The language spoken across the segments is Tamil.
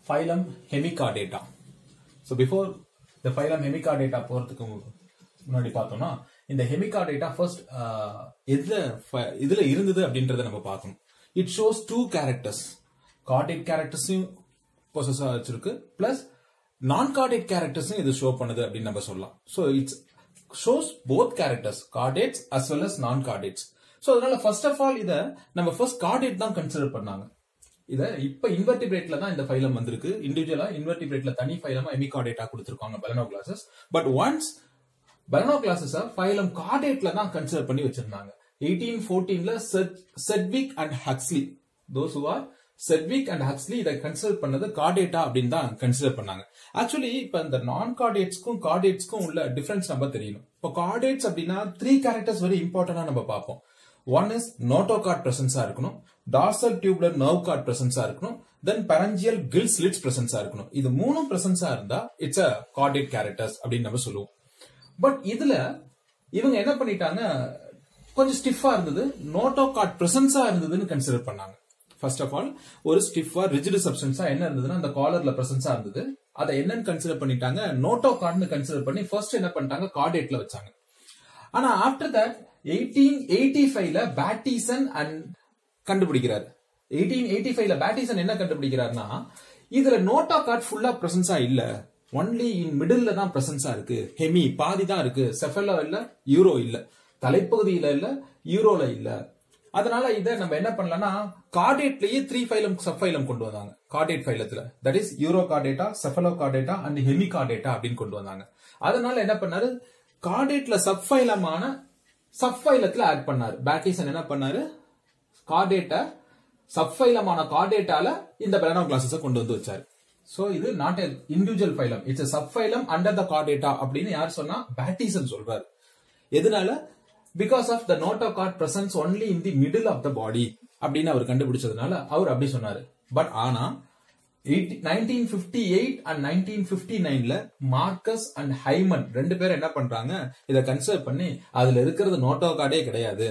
phylum Hemichordata. So before the phylum Hemichordata போறதுக்கு முன்னாடி பார்த்தோம்னா இந்த Hemichordata ஃபர்ஸ்ட் எதுல ஃப- இதுல இருந்தது அப்படின்றத நம்ம பார்க்கணும் it shows two characters chordate கேரக்டர்ஸையும் பொசஸா வச்சிருக்கு பிளஸ் நான் கார்டேட் கேரக்டர்ஸும் இது ஷோ பண்ணுது அப்படின்னு நம்ம சொல்லலாம் so it's shows both characters chordates as well as non chordates so அதனால ஃபர்ஸ்ட் ஆஃப் ஆல் இதை நம்ம ஃபர்ஸ்ட் கார்டேட் தான் கன்சிடர் பண்ணாங்க இத இப்ப இன்வெர்டிபிரேட்ல தான் இந்த ஃபைலம் வந்திருக்கு இண்டிவிஜுவலா இன்வெர்டிபிரேட்ல தனி ஃபைலமா எமிகார்டேட்டா கொடுத்திருக்காங்க balanoglossus but once balanoglossus phylum கார்டேட்ல தான் கன்சிடர் பண்ணி வச்சிருந்தாங்க எயிட்டீன் ஃபோர்டீன்ல Sedgwick and Huxley those who are Sedgwick and Huxley இதை கன்சிடர் பண்ணது கார்டேட்டா அப்படின்னு தான் கன்சிடர் பண்ணாங்க ஆக்சுவலி இப்ப இந்த நான் கார்டேட்ஸ்க்கும் கார்டேட்ஸ்க்கும் உள்ள டிஃபரன்ஸ் நம்ம தெரியணும் இப்போ கார்டேட்ஸ் அப்படின்னா த்ரீ கேரக்டர்ஸ் வெரி இம்பார்ட்டன்டா நம்ம பார்ப்போம் ஒன் இஸ் நோட்டோ கார்ட் பிரசன்ஸா இருக்கணும் டார்சல் டியூப்லர் நர்வ் கார்ட் பிரசன்ஸா இருக்கணும் தென் பரஞ்சியல் கில் ஸ்லிட்ஸ் பிரசன்ஸா இருக்கணும் இது மூணும் பிரசன்ஸா இருந்தா இட்ஸ் அ கார்டேட் கேரக்டர்ஸ் அப்படின்னு நம்ம சொல்லுவோம் பட் இதுல இவங்க என்ன பண்ணிட்டாங்க கொஞ்சம் ஸ்டிஃபா இருந்தது நோட்டோ கார்ட் பிரசன்ஸா இருந்ததுன்னு கன்சிடர் பண்ணாங்க ஃபர்ஸ்ட் ஆஃப் ஆல் ஒரு ஸ்டிஃபா ரிஜிடு சப்ஸ்டன்ஸா என்ன இருந்ததுன்னா அந்த காலர்ல பிரசன்ஸா இருந்தது அதை என்னன்னு கன்சிடர் பண்ணிட்டாங்க நோட்டோ கார்ட்னு கன்சிடர் பண்ணி ஃபர்ஸ்ட் என்ன பண்ணிட்டாங்க கார்டேட்ல வச்சாங்க ஆனா ஆஃப்டர் தட் எயிட்டீன் எயிட்டி ஃபைவ்ல பேட்டிசன் அண்ட் கண்டுபிடிக்கிறார் எயிட்டீன் எயிட்டி ஃபைவ்ல பேட்டிசன் என்ன கண்டுபிடிக்கிறார்னா இதுல நோட்டா கார்ட் ஃபுல்லா பிரசன்ஸா இல்ல ஒன்லி இன் மிடில்ல தான் பிரசன்ஸா இருக்கு ஹெமி பாதி தான் இருக்கு செஃபலோ இல்ல யூரோ இல்ல தலைப்பகுதியில இல்ல யூரோல இல்ல அதனால இதை நம்ம என்ன பண்ணலாம்னா கார்டேட்லயே த்ரீ ஃபைலம் சப் ஃபைலம் கொண்டு வந்தாங்க கார்டேட் ஃபைலத்துல that is urochordata cephalochordata and hemichordata அப்படின்னு கொண்டு வந்தாங்க அதனால என்ன பண்ணாரு கார்டேட்ல சப் ஃபைலமான சப் ஃபைலத்துல ஆட் பண்ணாரு பேட்டிசன் என்ன பண்ணாரு கார்டேட்ட சப் ஃபைலமான கார்டேட்டால இந்த பெலனோ கிளாஸஸ் கொண்டு வந்து வச்சாரு சோ இது not individual phylum it's subphylum under the chordata அப்படின்னு யார் சொன்னா பேட்டிசன் சொல்றாரு எதனால because of the notochord presence only in the middle of the body அப்படின்னு அவர் கண்டுபிடிச்சதுனால அவர் அப்படி சொன்னாரு பட் ஆனா nineteen fifty eight and nineteen fifty நைன்ல மார்க்கஸ் அண்ட் ஹைமன் ரெண்டு பேரும் என்ன பண்றாங்க இதை கன்சிடர் பண்ணி அதுல இருக்கிறது நோட்டோ கார்டே கிடையாது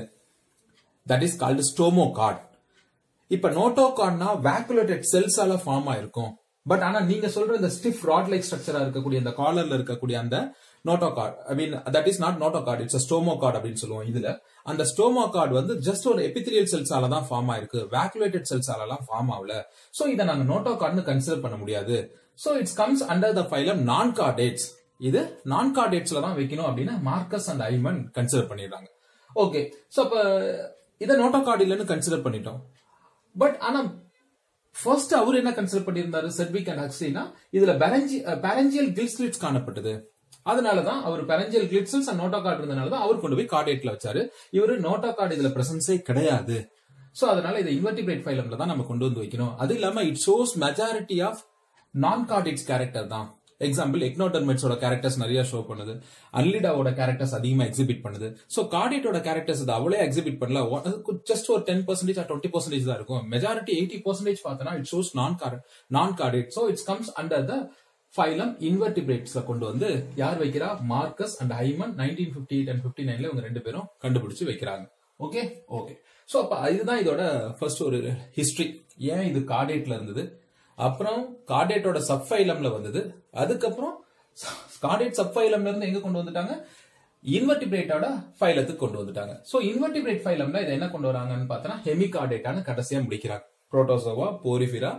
that is called stomochord இப்ப நோட்டோ கார்ட்னா வேக்குலேட்டட் செல்ஸால ஃபார்ம் ஆயிருக்கும் பட் ஆனா நீங்க சொல்ற இந்த ஸ்டிஃப் ராட் லைக் ஸ்ட்ரக்சரா இருக்கக்கூடிய அந்த காலர்ல இருக்கக்கூடிய அந்த notochord I mean that is not notochord it's stomochord அப்படின்னு சொல்லுவோம் இதுல அந்த ஸ்டோமோ கார்டு வந்து ஜஸ்ட் ஒரு எபித்திரியல் செல்ஸால தான் ஃபார்ம் ஆயிருக்கு வேக்குலேட்டட் செல்ஸாலலாம் ஃபார்ம் ஆகல சோ இதை நாங்க நோட்டோ கார்டுன்னு கன்சிடர் பண்ண முடியாது so it's comes under the phylum non chordates இது நான் கார்டேட்ஸ்ல தான் வைக்கணும் அப்படின்னு மார்க்கஸ் அண்ட் ஐமன் கன்சிடர் பண்ணிடுறாங்க ஓகே சோ அப்ப இதை நோட்டோ கார்டு இல்லைன்னு கன்சிடர் பண்ணிட்டோம் பட் ஆனா ஃபர்ஸ்ட் அவர் என்ன கன்சிடர் பண்ணியிருந்தாரு செட்விக் அண்ட் ஹக்ஸ்லினா இதுல பேரஞ்சியல் கில்ஸ்லிட்ஸ் காணப்பட்டது அதனாலதான் அவர் பெரஞ்சியல் கிளிட்ஸல்ஸ் அண்ட் நோட்டோ கார்டு இருந்தனால தான் அவர் கொண்டு போய் கார்டேட்ல வச்சாரு இவரு நோட்டோ கார்டு இதுல பிரசன்ஸே கிடையாது சோ அதனால இதை இன்வெர்டிபிரேட் ஃபைலம்ல தான் நம்ம கொண்டு வந்து வைக்கணும் அது இல்லாம it shows majority of non chordates character தான் எக்ஸாம்பிள் எக்னோடர்மெட்ஸோட கேரக்டர்ஸ் நிறைய ஷோ பண்ணுது அன்லிடாவோட கேரக்டர்ஸ் அதிகமா எக்ஸிபிட் பண்ணுது சோ கார்டேட்டோட கேரக்டர்ஸ் அது அவளே எக்ஸிபிட் பண்ணல ஜஸ்ட் ஒரு டென் பர்சன்டேஜ் டுவெண்ட்டி பர்சன்டேஜ் தான் இருக்கும் மெஜாரிட்டி எயிட்டி பர்சன்டேஜ் பார்த்தோன்னா it shows non non chordate so it's comes under the phylum இன்வெர்டிபிரேட்ஸ்ல கொண்டு வந்து யார் வைக்கிறா Marcus and Hyman nineteen fifty eight and fifty நைன்ல இவங்க ரெண்டு பேரும் கண்டுபிடிச்சு வைக்கிறாங்க ஓகே ஓகே சோ அப்ப இதுதான் இதோட ஃபர்ஸ்ட் ஒரு ஹிஸ்டரி ஏன் இது கார்டேட்ல இருந்தது அப்புறம் கார்டேட்டோட சப் ஃபைலம்ல வந்தது அதுக்கப்புறம் கார்டேட் சப் ஃபைலம்ல இருந்து எங்க கொண்டு வந்துட்டாங்க இன்வெர்டிபிரேட்டோட ஃபைலத்துக்கு கொண்டு வந்துட்டாங்க சோ இன்வெர்டிபிரேட் ஃபைலம்ல இதை என்ன கொண்டு வராங்கன்னு பார்த்தோன்னா ஹெமிகார்டேட்டான கடைசியா முடிக்கிறாங்க புரோட்டோசோவா போரிஃபிரா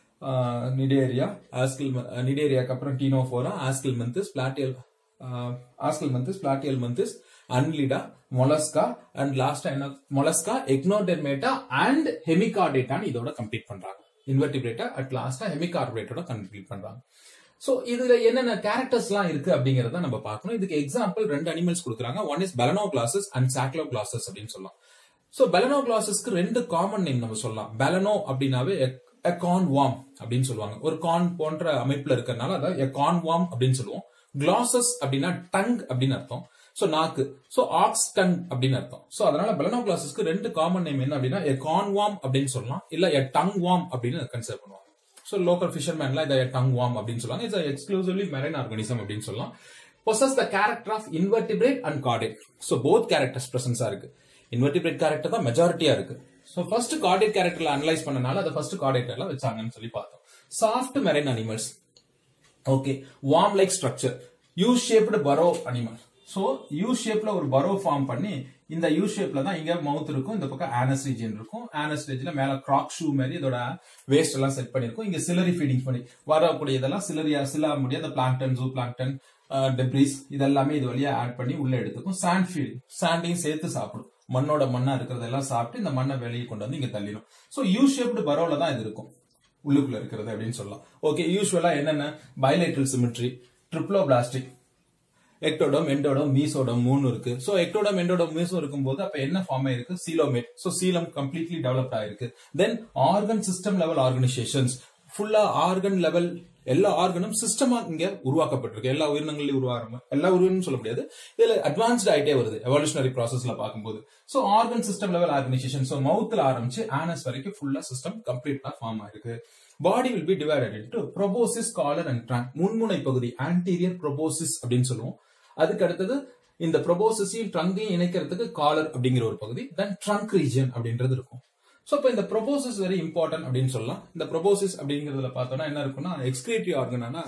நிடேரியா ஆஸ்கில் நிடேரியாக்கு அப்புறம் டீனோஃபோரா ஆஸ்கில் மந்திஸ் பிளாட்டியல் ஆஸ்கில் மந்திஸ் பிளாட்டியல் மந்திஸ் அன்லிடா மொலஸ்கா அண்ட் லாஸ்டா என்ன மொலஸ்கா எக்னோடெர்மேட்டா அண்ட் ஹெமிகார்டேட்டான்னு இதோட கம்ப்ளீட் பண்றாங்க இன்வெர்டிபிரேட்டா அட் லாஸ்டா ஹெமிகார்பரேட்டோட கம்ப்ளீட் பண்றாங்க சோ இதுல என்னென்ன கேரக்டர்ஸ் எல்லாம் இருக்கு அப்படிங்கறத நம்ம பார்க்கணும் இதுக்கு எக்ஸாம்பிள் ரெண்டு அனிமல்ஸ் கொடுக்குறாங்க one is balanoglossus and saccoglossus அப்படின்னு சொல்லலாம் சோ பெலனோ கிளாசஸ்க்கு ரெண்டு காமன் நேம் நம்ம சொல்லலாம் பெலனோ அப்படின்னாவே எ கான் வாம் அப்படின்னு சொல்லுவாங்க ஒரு கான் போன்ற அமைப்புல இருக்கிறதுனால அதை எ கான் வாம் அப்படின்னு சொல்லுவோம் கிளாசஸ் அப்படின்னா டங் அப்படின்னு அர்த்தம் சோ நாக்கு சோ ஆக்ஸ் டங் அப்படின்னு அர்த்தம் சோ அதனால பெலனோ கிளாசஸ்க்கு ரெண்டு காமன் நேம் என்ன அப்படின்னா எ கான் வாம் அப்படின்னு சொல்லலாம் இல்ல எ டங் வாம் அப்படின்னு கன்சிடர் பண்ணுவாங்க ஸோ லோக்கல் ஃபிஷர்மேன்ல இதை டங் வாம் அப்படின்னு சொல்லுவாங்க இட்ஸ் எக்ஸ்க்ளூசிவ்லி மெரைன் ஆர்கானிசம் அப்படின்னு சொல்லலாம் possess the character of invertebrate and chordate so both characters பிரசன்ஸா இருக்கு இன்வெர்டிபிரேட் கேரக்டர் தான் மெஜாரிட்டியா இருக்கு ஸோ ஃபர்ஸ்ட் கார்டேட் கேரக்டர்ல அனலைஸ் பண்ணனால அதை ஃபர்ஸ்ட் கார்டேட்டர்ல வச்சாங்கன்னு சொல்லி பார்த்தோம் soft marine animals okay worm like structure U shaped burrow animal so U ஷேப்ல ஒரு பரோ ஃபார்ம் பண்ணி இந்த யூ ஷேப்ல தான் இங்க மவுத் இருக்கும் இந்த பக்கம் ஆனஸ் ரீஜன் இருக்கும் ஆனஸ் ரீஜன்ல மேல கிராக் ஷூ மாதிரி இதோட வேஸ்ட் எல்லாம் செட் பண்ணிருக்கும் இங்க சிலரி ஃபீடிங் பண்ணி வரக்கூடிய இதெல்லாம் சிலரியா சில முடியாத பிளாங்டன் ஜூ பிளாங்டன் டெப்ரிஸ் இதெல்லாமே இது வழியா ஆட் பண்ணி உள்ள எடுத்துக்கும் சாண்ட் ஃபீடிங் சாண்டையும் சேர்த்து சாப்பிடும் மண்ணோட மண்ணா இருக்கிறதெல்லாம் சாப்பிட்டு இந்த மண்ணை வெளியே கொண்டு வந்து இங்க தள்ளிடும் ஸோ யூ ஷேப்டு பரோல தான் இது இருக்கும் உள்ளுக்குள்ள இருக்கிறது அப்படின்னு சொல்லலாம் ஓகே யூஸ்வலா என்னென்ன bilateral symmetry triploblastic ectoderm endoderm mesoderm மூணு இருக்கு சோ எக்டோடம் எண்டோடம் மீசோ இருக்கும்போது அப்ப என்ன ஃபார்ம் ஆயிருக்கு coelomate so coelom completely developed ஆயிருக்கு then organ system level organisations ஃபுல்லா ஆர்கன் லெவல் எல்லா ஆர்கனும் சிஸ்டமா இங்க உருவாக்கப்பட்டிருக்கு எல்லா உயிரினங்களையும் உருவாகும் எல்லா உயிரினும் சொல்ல முடியாது இதுல அட்வான்ஸ்ட் ஆயிட்டே வருது எவல்யூஷனரி ப்ராசஸ்ல பார்க்கும்போது so organ system level organisation so மவுத்ல ஆரம்பிச்சு ஆனஸ் வரைக்கும் ஃபுல்லா சிஸ்டம் கம்ப்ளீட்டா ஃபார்ம் ஆயிருக்கு body will be divided into proboscis collar and trunk முன்முனை பகுதி ஆன்டீரியர் ப்ரொபோசிஸ் அப்படின்னு சொல்லுவோம் அதுக்கு அடுத்தது இந்த ப்ரொபோசிஸையும் ட்ரங்கையும் இணைக்கிறதுக்கு காலர் அப்படிங்கிற ஒரு பகுதி தென் ட்ரங்க் ரீஜன் அப்படின்றது இருக்கும் ஸோ இப்போ இந்த ப்ரொபோசிஸ் வெரி இம்பார்ட்டன்ட் அப்படின்னு சொல்லலாம் இந்த ப்ரொபோசிஸ் அப்படிங்கிறதுல பார்த்தோம்னா என்ன இருக்கும்னா எக்ஸ்கிரேட்டிவ் ஆர்கனானா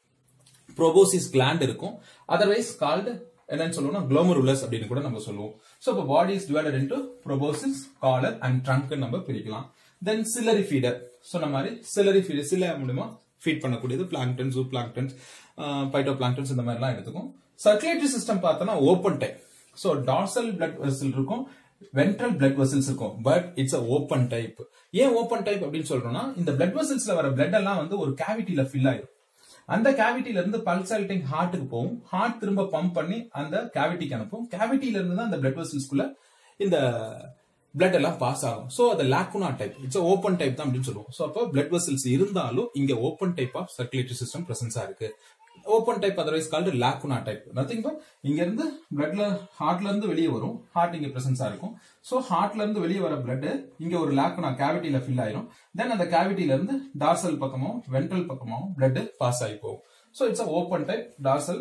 ப்ரொபோசிஸ் கிளாண்ட் இருக்கும் அதர்வைஸ் கால்டு என்னன்னு சொல்லுவோம்னா குளோமருலஸ் அப்படின்னு கூட நம்ம சொல்லுவோம் ஸோ இப்போ body is divided into proboscis collar and trunk நம்ம பிரிக்கலாம் தென் சிலரி ஃபீடர் சொன்ன மாதிரி சிலரி ஃபீடர் சில மூலியமா ஃபீட் பண்ணக்கூடியது plankton zooplanktons phytoplanktons இந்த மாதிரிலாம் எடுத்துக்கும் சர்க்குலேட்டரி சிஸ்டம் பார்த்தோம்னா open type so dorsal blood vessel இருக்கும் வென்ட்ரல் பிளட் வெசல்ஸ் இருக்கும் but it's a open type ஏன் ஓப்பன் டைப் அப்படின்னு சொல்றோம்னா இந்த பிளட் வெசல்ஸ்ல வர பிளட் எல்லாம் வந்து ஒரு கேவிட்டில ஃபில் ஆயிடும் அந்த கேவிட்டில இருந்து பல்சாலிட்டிங் ஹார்ட்டுக்கு போகும் ஹார்ட் திரும்ப பம்ப் பண்ணி அந்த கேவிட்டிக்கு அனுப்பும் கேவிட்டில இருந்து தான் அந்த பிளட் வெசல்ஸ்குள்ள இந்த பிளட் எல்லாம் பாஸ் ஆகும் சோ அது lacuna type it's open type தான் அப்படின்னு சொல்லுவோம் சோ அப்போ பிளட் வெசல்ஸ் இருந்தாலும் இங்க open type of circulatory system பிரசன்ஸா இருக்கு open type otherwise called lacuna type nothing but இங்க இருந்து பிளட்ல ஹார்ட்ல இருந்து வெளியே வரும் ஹார்ட் இங்க பிரசன்ஸா இருக்கும் சோ ஹார்ட்ல இருந்து வெளியே வர பிளட் இங்க ஒரு லாக்குனா கேவிட்டில ஃபில் ஆயிரும் தென் அந்த கேவிட்டில இருந்து டார்சல் பக்கமும் வென்ட்ரல் பக்கமும் பிளட் பாஸ் ஆகி போகும் so it's a open type dorsal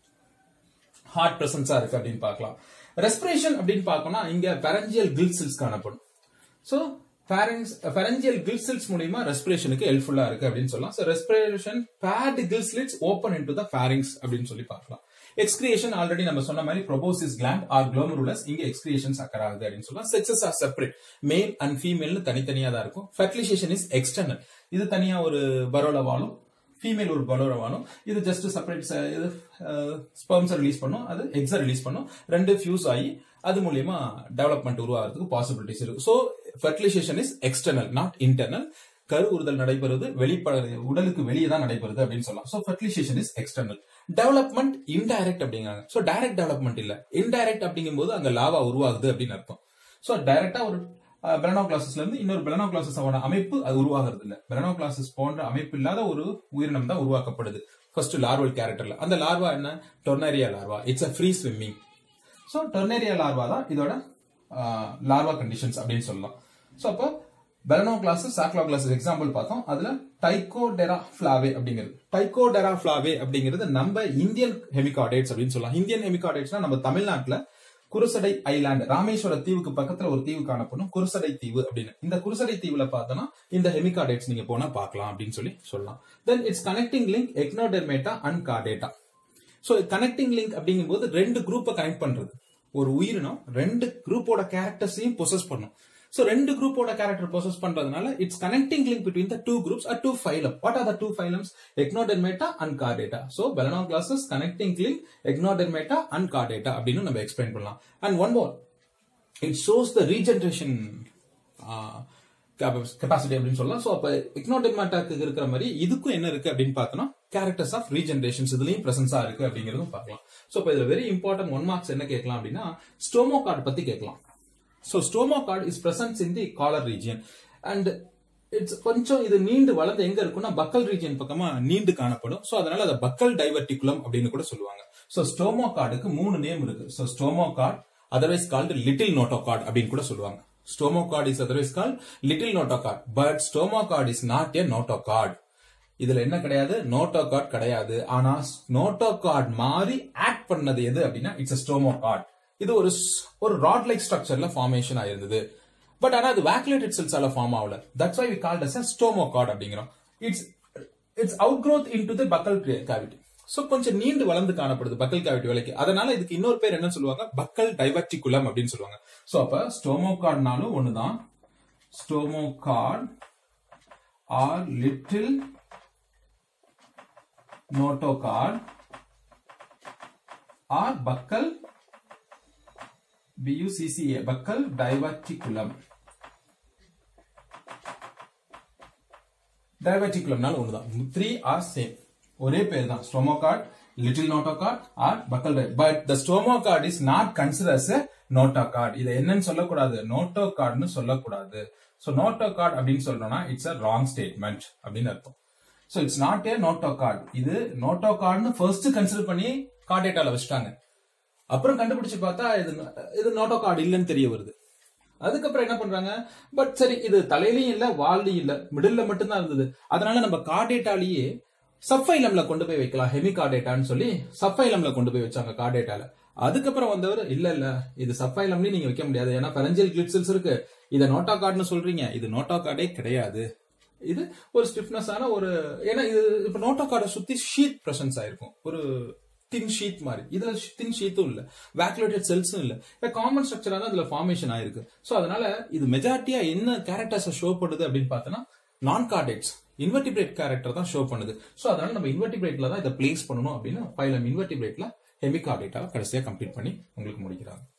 heart பிரசன்ஸா இருக்கு அப்படின்னு பார்க்கலாம் ரெஸ்பிரேஷன் அப்படின்னு பார்க்கணும்னா இங்க பெரஞ்சியல் கில் செல்ஸ் காணப்படும் சோ பெரஞ்சியல் கில் செல்ஸ் மூலியமா ரெஸ்பிரேஷனுக்கு ஹெல்ப்ஃபுல்லா இருக்கு அப்படின்னு சொல்லலாம் ஸோ ரெஸ்பிரேஷன் பேட் gill slits open into the pharynx அப்படின்னு சொல்லி பார்க்கலாம் எக்ஸ்கிரியேஷன் ஆல்ரெடி நம்ம சொன்ன மாதிரி ப்ரொபோசிஸ் கிளாண்ட் ஆர் குளோமருலஸ் இங்க எக்ஸ்கிரியேஷன்ஸ் அக்கர் ஆகுது அப்படின்னு சொல்லலாம் sexes are separate male and ஃபீமேல்னு தனித்தனியா தான் இருக்கும் ஃபெர்டிலைசேஷன் இஸ் எக்ஸ்டர்னல் இது தனியா ஒரு பரோல வாழும் ஃபீமேல் ஒரு பலோர வாழும் இது ஜஸ்ட் செப்பரேட் இது ஸ்பெர்ம்ஸ் ரிலீஸ் பண்ணும் அது எக்ஸை ரிலீஸ் பண்ணும் ரெண்டு ஃபியூஸ் ஆகி அது மூலியமா டெவலப்மெண்ட் உருவாகிறதுக்கு பாசிபிலிட்டிஸ் இருக்கு so fertilisation is external not internal கரு உறுதல் நடைபெறுவது வெளிப்பட உடலுக்கு வெளியே தான் நடைபெறுது அப்படின்னு சொல்லலாம் so fertilisation is external development indirect அப்படிங்கிறாங்க ஸோ டைரக்ட் டெவலப்மெண்ட் இல்ல இன்டைரக்ட் அப்படிங்கும்போது அங்க லாவா உருவாகுது அப்படின்னு அர்த்தம் ஸோ டைரக்டா ஒரு பெலனோ கிளாஸஸ்ல இருந்து இன்னொரு பெலனோ கிளாஸஸோட அமைப்பு அது உருவாகிறது இல்ல பெலனோ கிளாஸஸ் போன்ற அமைப்பு இல்லாத ஒரு உயிரினம் தான் உருவாக்கப்படுது ஃபர்ஸ்ட் லார்வல் கேரக்டர்ல அந்த லார்வா என்ன tornaria larva it's a free swimming so tornaria larva தான் இதோட லார்வா கண்டிஷன்ஸ் அப்படின்னு சொல்லலாம் ஸோ அப்போ balanoglossus saccoglossus example பார்த்தோம் அதுல டைகோடெரா ஃபிளாவே அப்படிங்கிறது டைகோடெரா ஃபிளாவே அப்படிங்கிறது நம்ம இந்தியன் ஹெமிகார்டேட்ஸ் அப்படின்னு சொல்லலாம் இந்தியன் ஹெமிகார்டேட்ஸ்னா நம்ம தமிழ்நாட்டுல குருசடை ஐலாண்ட் ராமேஸ்வர தீவுக்கு பக்கத்துல ஒரு தீவு காணப்படும் குருசடை தீவு அப்படின்னு இந்த குருசடை தீவுல பார்த்தோம்னா இந்த ஹெமிகார்டேட்ஸ் நீங்க போனா பார்க்கலாம் அப்படின்னு சொல்லி சொல்லலாம் then it's connecting link echinodermata and chordata so connecting link அப்படிங்கும்போது ரெண்டு குரூப்பை கனெக்ட் பண்றது ஒரு உயிரினம் ரெண்டு குரூப்போட கேரக்டர்ஸையும் பொசஸ் பண்ணும் ஸோ ரெண்டு குரூப்போட கேரக்டர் ப்ரோசஸ் பண்றதுனால it's connecting link between the two groups a two phylum what are the two phylums echinodermata and chordata so balanoglossus connecting link echinodermata and chordata அப்படின்னு நம்ம எக்ஸ்பிளைன் பண்ணலாம் and one more it shows the regeneration capacity அப்படின்னு சொல்லலாம் ஸோ அப்போ எக்னோடெர்மேட்டாக்கு இருக்கிற மாதிரி இதுக்கும் என்ன இருக்கு அப்படின்னு பார்த்தோம்னா கேரக்டர்ஸ் ஆஃப் ரீஜென்ரேஷன்ஸ் இதுலயும் பிரசன்ஸா இருக்கு அப்படிங்கிறதும் பார்க்கலாம் ஸோ இப்போ இதுல வெரி இம்பார்ட்டன்ட் ஒன் மார்க்ஸ் என்ன கேட்கலாம் அப்படின்னா ஸ்டோமோ கார்டு பத்தி கேட்கலாம் so stomochord is presence in the collar region and it's கொஞ்சம் இது நீண்டு வளர்ந்து எங்க இருக்கும்னா பக்கல் ரீஜியன் பக்கமா நீண்டு காணப்படும் ஸோ அதனால அதை பக்கல் டைவர்டிகுலம் அப்படின்னு கூட சொல்லுவாங்க ஸோ ஸ்டோமோ கார்டுக்கு மூணு நேம் இருக்கு so stomochord otherwise called little notochord அப்படின்னு கூட சொல்லுவாங்க stomochord is otherwise call little notochord but stomochord is not a notochord இதுல என்ன கிடையாது நோட்டோ கார்டு கிடையாது ஆனா நோட்டோ கார்டு மாதிரி ஆக்ட் பண்ணது எது அப்படின்னா இட்ஸ் ஸ்டோமோ கார்டு இது ஒரு ஒரு ராட் லைக் ஸ்ட்ரக்சர்ல ஃபார்மேஷன் ஆயிருந்தது பட் ஆனா அது வேக்குலேட்டட் செல்ஸால ஃபார்ம் ஆகல that's why we called as stomochord அப்படிங்கிறோம் it's it's out growth into the buccal cavity so கொஞ்சம் நீண்டு வளர்ந்து காணப்படுது பக்கல் கேவிட்டி வலைக்கு அதனால இதுக்கு இன்னொரு பேர் என்ன சொல்லுவாங்க பக்கல் டைவர்டிகுலம் அப்படின்னு சொல்லுவாங்க சோ அப்ப ஸ்டோமோகார்ட்னாலும் ஒண்ணுதான் stomochord or little notochord or buccal பியூசிசிஏ பக்கல் டைவர்டிகுலம் டைவர்டிகுலம்னால ஒண்ணுதான் த்ரீ ஆர் சேம் ஒரே பேர் தான் stomochord little notochord or buccal but the stomochord is not consider as notochord இதை என்னன்னு சொல்லக்கூடாது நோட்டோகார்ட்னு சொல்லக்கூடாது சோ நோட்டோகார்ட் அப்படின்னு சொல்றோம்னா இட்ஸ் அ ராங் ஸ்டேட்மெண்ட் அப்படின்னு அர்த்தம் so it's not a notochord இது நோட்டோகார்ட்னு ஃபர்ஸ்ட் கன்சிடர் பண்ணி கார்டேட்டால வச்சுட்டாங்க அப்புறம் கண்டுபிடிச்சு பார்த்தா இது இது நோட்டோ கார்டு இல்லைன்னு தெரிய வருது அதுக்கப்புறம் என்ன பண்றாங்க பட் சரி இது தலையிலயும் இல்ல வால்லையும் இல்ல மிடில்ல மட்டும்தான் இருந்தது அதனால நம்ம கார்டேட்டாலேயே சப்ஃபைலம்ல கொண்டு போய் வைக்கலாம் ஹெமி கார்டேட்டான்னு சொல்லி சப்ஃபைலம்ல கொண்டு போய் வச்சாங்க கார்டேட்டால அதுக்கப்புறம் வந்தவர் இல்ல இல்ல இது சப்ஃபைலம்லயும் நீங்க வைக்க முடியாது ஏன்னா பெரஞ்சல் கிளிப்சல்ஸ் இருக்கு இதை நோட்டா கார்டுன்னு சொல்றீங்க இது நோட்டா கார்டே கிடையாது இது ஒரு ஸ்டிஃப்னஸ் ஆன ஒரு ஏன்னா இது இப்ப நோட்டோ கார்டை சுத்தி ஷீட் பிரசன்ஸ் ஆயிருக்கும் ஒரு தின் ஷீட் மாதிரி இதுல தின் ஷீத்தும் இல்ல வேக்குலேட்டட் செல்ஸும் இல்ல இப்ப காமன் ஸ்ட்ரக்சரா தான் இதுல ஃபார்மேஷன் ஆயிருக்கு சோ அதனால இது மெஜாரிட்டியா என்ன கேரக்டர்ஸ் ஷோ பண்ணுது அப்படின்னு பார்த்தோன்னா நான் கார்டேட்ஸ் இன்வெர்டிபிரேட் கேரக்டர் தான் ஷோ பண்ணுது சோ அதனால நம்ம இன்வெர்டிபிரேட்ல தான் இதை பிளேஸ் பண்ணணும் அப்படின்னு ஃபைலம் இன்வெர்டிபிரேட்ல ஹெமிகார்டேட்டாவை கடைசியா கம்ப்ளீட் பண்ணி உங்களுக்கு முடிக்கிறாங்க